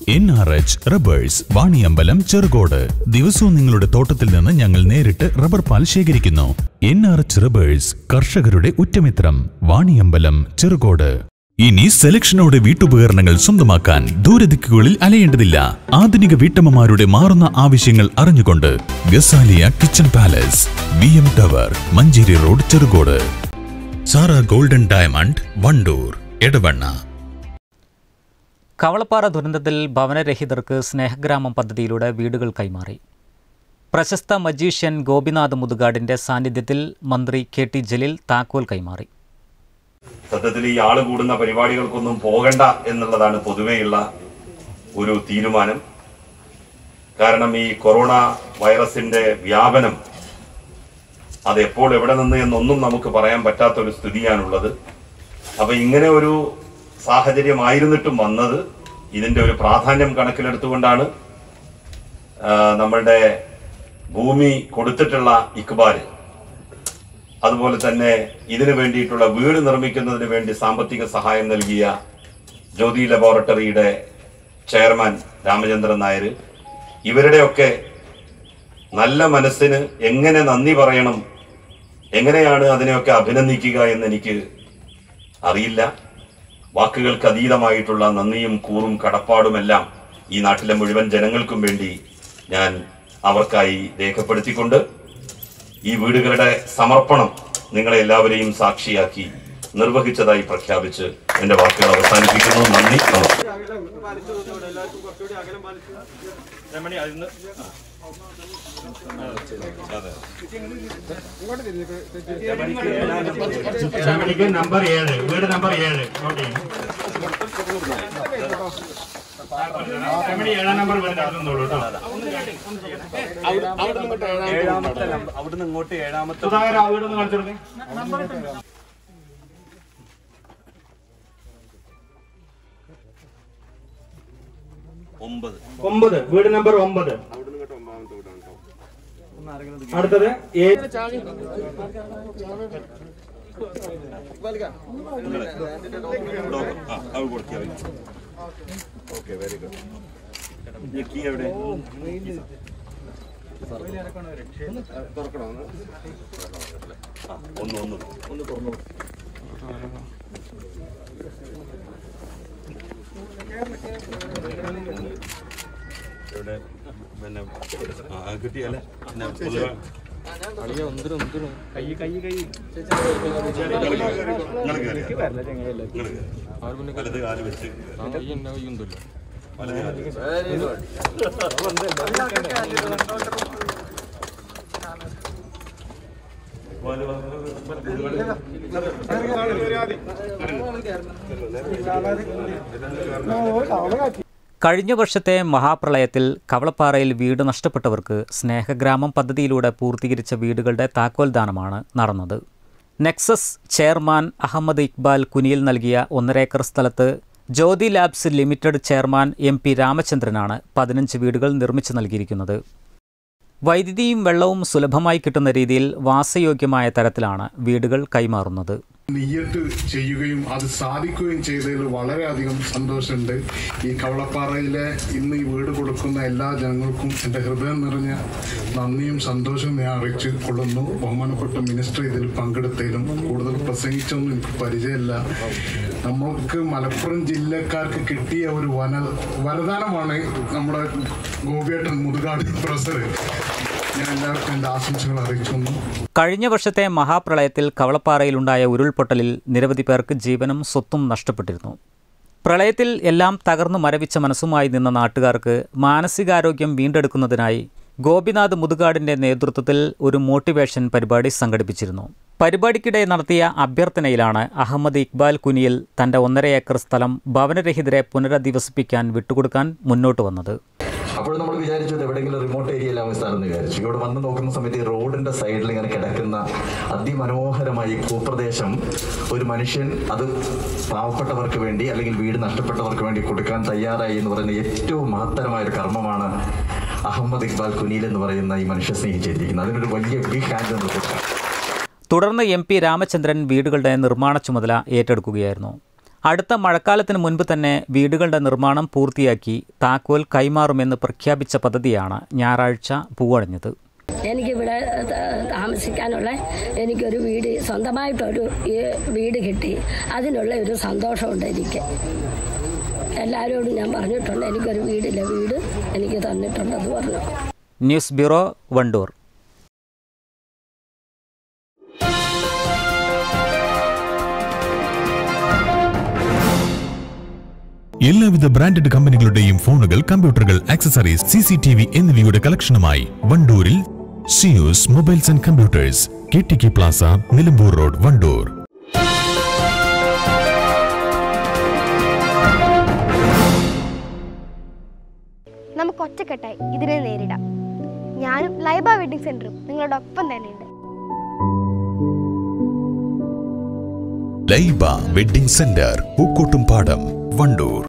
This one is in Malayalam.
N R H rubbers Vaniyambalam Cherukode ദിവസവും നിങ്ങളുടെ തോട്ടത്തിൽ നിന്ന് ഞങ്ങൾ നേരിട്ട് റബ്ബർ പാൽ ശേഖരിക്കുന്നു എൻ ആർ എച്ച് റബ്ബേഴ്സ് കർഷകരുടെ ഉറ്റമിത്രം വാണിയമ്പലം ചെറുകോട് ഇനി സെലക്ഷനോടെ വീട്ടുപകരണങ്ങൾ സ്വന്തമാക്കാൻ ദൂരദിക്കുകളിൽ അലയേണ്ടതില്ല ആധുനിക വീട്ടമ്മമാരുടെ മാറുന്ന ആവശ്യങ്ങൾ അറിഞ്ഞുകൊണ്ട് Gazaliya kitchen palace V M tower Manjeri road Cherukode Sara golden diamond Wandoor Edavanna Kavalappara ദുരന്തത്തിൽ ഭവനരഹിതർക്ക് സ്നേഹഗ്രാമം പദ്ധതിയിലൂടെ വീടുകൾ കൈമാറി പ്രശസ്ത മജീഷ്യൻ ഗോപിനാഥ് മുതുകാടിന്റെ സാന്നിധ്യത്തിൽ മന്ത്രി കെ ടി ജലീൽ താക്കോൽ കൈമാറി സത്യത്തിൽ ഈ ആള് കൂടുന്ന പരിപാടികൾക്കൊന്നും പോകണ്ട എന്നുള്ളതാണ് പൊതുവെയുള്ള ഒരു തീരുമാനം കാരണം ഈ കൊറോണ വൈറസിന്റെ വ്യാപനം അത് എപ്പോൾ എവിടെ നിന്ന് എന്നൊന്നും നമുക്ക് പറയാൻ പറ്റാത്ത ഒരു സ്ഥിതിയാണുള്ളത് അപ്പൊ ഇങ്ങനെ ഒരു സാഹചര്യമായിരുന്നിട്ടും വന്നത് ഇതിന്റെ ഒരു പ്രാധാന്യം കണക്കിലെടുത്തുകൊണ്ടാണ് ആ, നമ്മളുടെ ഭൂമി കൊടുത്തിട്ടുള്ള ഇക്ബാല് അതുപോലെ തന്നെ ഇതിനു വേണ്ടിയിട്ടുള്ള വീട് നിർമ്മിക്കുന്നതിന് വേണ്ടി സാമ്പത്തിക സഹായം നൽകിയ ജ്യോതി ലബോറട്ടറിയുടെ ചെയർമാൻ രാമചന്ദ്രൻ നായർ ഇവരുടെയൊക്കെ നല്ല മനസ്സിന് എങ്ങനെ നന്ദി പറയണം എങ്ങനെയാണ് അതിനെയൊക്കെ അഭിനന്ദിക്കുക എന്ന് എനിക്ക് അറിയില്ല വാക്കുകൾക്ക് അതീതമായിട്ടുള്ള നന്ദിയും കൂറും കടപ്പാടുമെല്ലാം ഈ നാട്ടിലെ മുഴുവൻ ജനങ്ങൾക്കും വേണ്ടി ഞാൻ അവർക്കായി രേഖപ്പെടുത്തിക്കൊണ്ട് ഈ വീടുകളുടെ സമർപ്പണം നിങ്ങളെ എല്ലാവരെയും സാക്ഷിയാക്കി നിർവഹിച്ചതായി പ്രഖ്യാപിച്ച് എന്റെ വാക്കുകൾ അവസാനിപ്പിക്കുന്നു നന്ദി നമസ്കാരം നമ്പർ ഏഴ് വീട് നമ്പർ ഏഴ് ഓക്കെ ഏഴാം നമ്പർ വീട് നടന്നോളൂ കേട്ടോ അവിടുന്ന് ഇങ്ങോട്ട് ഏഴാമത്തെ സുധാകര ആ വീടൊന്ന് കാണിച്ചു കൊടുക്കേ ഒമ്പത് ഒമ്പത് വീട് നമ്പർ ഒമ്പത് അടുത്തത് ഏഴ് ആ അത് കൊടുക്കിയാൽ ഓക്കെ വെരി ഗുഡ് കീ എവിടെ ആ, ഒന്ന് ഒന്ന് ഒന്ന് തുറന്നു എവിടെ പിന്നെ ആ കിട്ടിയല്ലേ പിന്നെ പൊതുവെ നിങ്ങൾ കയറിയോ? നിങ്ങൾ കയറി. വലത് കാല് വെച്ച് വലത് കാല് വെച്ച്. വല- വല- കഴിഞ്ഞ വർഷത്തെ മഹാപ്രളയത്തിൽ കവളപ്പാറയിൽ വീട് നഷ്ടപ്പെട്ടവർക്ക് സ്നേഹഗ്രാമം പദ്ധതിയിലൂടെ പൂർത്തീകരിച്ച വീടുകളുടെ താക്കോൽ ദാനമാണ് നടന്നത് നെക്സസ് ചെയർമാൻ അഹമ്മദ് ഇക്ബാൽ കുനിയിൽ നൽകിയ ഒന്നരേക്കർ സ്ഥലത്ത് Jyothi labs limited chairman M P രാമചന്ദ്രനാണ് പതിനഞ്ച് വീടുകൾ നിർമ്മിച്ചു നൽകിയിരിക്കുന്നത് വൈദ്യുതിയും വെള്ളവും സുലഭമായി കിട്ടുന്ന രീതിയിൽ വാസയോഗ്യമായ തരത്തിലാണ് വീടുകൾ കൈമാറുന്നത് നെയ്യത്ത് ചെയ്യുകയും അത് സാധിക്കുകയും ചെയ്തതിൽ വളരെയധികം സന്തോഷമുണ്ട് ഈ കവളപ്പാറയിലെ ഇന്ന് ഈ വീട് കൊടുക്കുന്ന എല്ലാ ജനങ്ങൾക്കും എൻ്റെ ഹൃദയം നിറഞ്ഞ നന്ദിയും സന്തോഷവും ഞാൻ അറിയിച്ചു കൊള്ളുന്നു ബഹുമാനപ്പെട്ട മിനിസ്റ്റർ ഇതിൽ പങ്കെടുത്തതിലും കൂടുതൽ പ്രസംഗിച്ചൊന്നും എനിക്ക് പരിചയമില്ല നമ്മൾക്ക് മലപ്പുറം ജില്ലക്കാർക്ക് കിട്ടിയ ഒരു വന വരദാനമാണ് നമ്മുടെ ഗോപിയേട്ടൻ മുതുകാട് പ്രൊഫസർ ഞാൻ എല്ലാവർക്കും എൻ്റെ ആശംസകൾ അറിയിച്ചു കഴിഞ്ഞ വർഷത്തെ മഹാപ്രളയത്തിൽ കവളപ്പാറയിലുണ്ടായ ഉരുൾപൊട്ടലിൽ നിരവധി പേർക്ക് ജീവനും സ്വത്തും നഷ്ടപ്പെട്ടിരുന്നു പ്രളയത്തിൽ എല്ലാം തകർന്നു മരവിച്ച മനസ്സുമായി നിന്ന നാട്ടുകാർക്ക് മാനസികാരോഗ്യം വീണ്ടെടുക്കുന്നതിനായി ഗോപിനാഥ് മുതുകാടിന്റെ നേതൃത്വത്തിൽ ഒരു മോട്ടിവേഷൻ പരിപാടി സംഘടിപ്പിച്ചിരുന്നു പരിപാടിക്കിടെ നടത്തിയ അഭ്യർത്ഥനയിലാണ് അഹമ്മദ് ഇക്ബാൽ കുനിയിൽ തന്റെ ഒന്നര ഏക്കർ സ്ഥലം ഭവനരഹിതരെ പുനരധിവസിപ്പിക്കാൻ വിട്ടുകൊടുക്കാൻ മുന്നോട്ട് വന്നത് അപ്പോൾ നമ്മൾ വിചാരിച്ചത് എവിടെയെങ്കിലും റിമോട്ട് ഏരിയയിലാവും സ്ഥലം എന്ന് വിചാരിച്ചു ഇവിടെ വന്ന് നോക്കുന്ന സമയത്ത് ഈ റോഡിന്റെ സൈഡിൽ ഇങ്ങനെ കിടക്കുന്ന അതിമനോഹരമായ ഈ ഭൂപ്രദേശം ഒരു മനുഷ്യൻ അത് പാവപ്പെട്ടവർക്ക് വേണ്ടി അല്ലെങ്കിൽ വീട് നഷ്ടപ്പെട്ടവർക്ക് വേണ്ടി കൊടുക്കാൻ തയ്യാറായി എന്ന് പറയുന്ന ഏറ്റവും മഹത്തരമായ ഒരു കർമ്മമാണ് അഹമ്മദ് ഇക്ബാൽ കുനീൽ എന്ന് പറയുന്ന ഈ മനുഷ്യ സ്നേഹി ചെയ്തിരിക്കുന്നത് അതിനൊരു വലിയ ബിഗ് ഹാൻഡ് എന്ന് കൊടുക്കാം തുടർന്ന് എം പി രാമചന്ദ്രൻ വീടുകളുടെ നിർമ്മാണ ചുമതല ഏറ്റെടുക്കുകയായിരുന്നു അടുത്ത മഴക്കാലത്തിന് മുൻപ് തന്നെ വീടുകളുടെ നിർമ്മാണം പൂർത്തിയാക്കി താക്കോൽ കൈമാറുമെന്ന് പ്രഖ്യാപിച്ച പദ്ധതിയാണ് ഞായറാഴ്ച പൂവണിഞ്ഞത് എനിക്കിവിടെ ത- താമസിക്കാനുള്ള എനിക്കൊരു വീട് സ്വന്തമായിട്ടൊരു ഈ വീട് കിട്ടി അതിനുള്ള ഒരു സന്തോഷമുണ്ട് എനിക്ക് എല്ലാവരോടും ഞാൻ പറഞ്ഞിട്ടുണ്ട് എനിക്കൊരു വീടില്ല വീട് എനിക്ക് തന്നിട്ടുണ്ടെന്ന് പറഞ്ഞു ന്യൂസ് ബ്യൂറോ വണ്ടൂർ എല്ലാവിധ ബ്രാൻഡഡ് കമ്പനികളുടെയും ഫോണുകൾ കമ്പ്യൂട്ടറുകൾ accessories C C T V എന്നിവയുടെ കളക്ഷനുമായി വണ്ടൂരിൽ Zeus mobiles and computers K T K plaza Nilambur road Wandoor നമുക്ക് ഒറ്റക്കെട്ടായി ഇതിനെ നേരിടാം ഞാനും ലൈബ വെഡിങ് സെന്ററും നിങ്ങളുടെ ഒപ്പം തന്നെയുണ്ട് ലൈബ വെഡിംഗ് സെന്റർ പൂക്കോട്ടും പാടം വണ്ടൂർ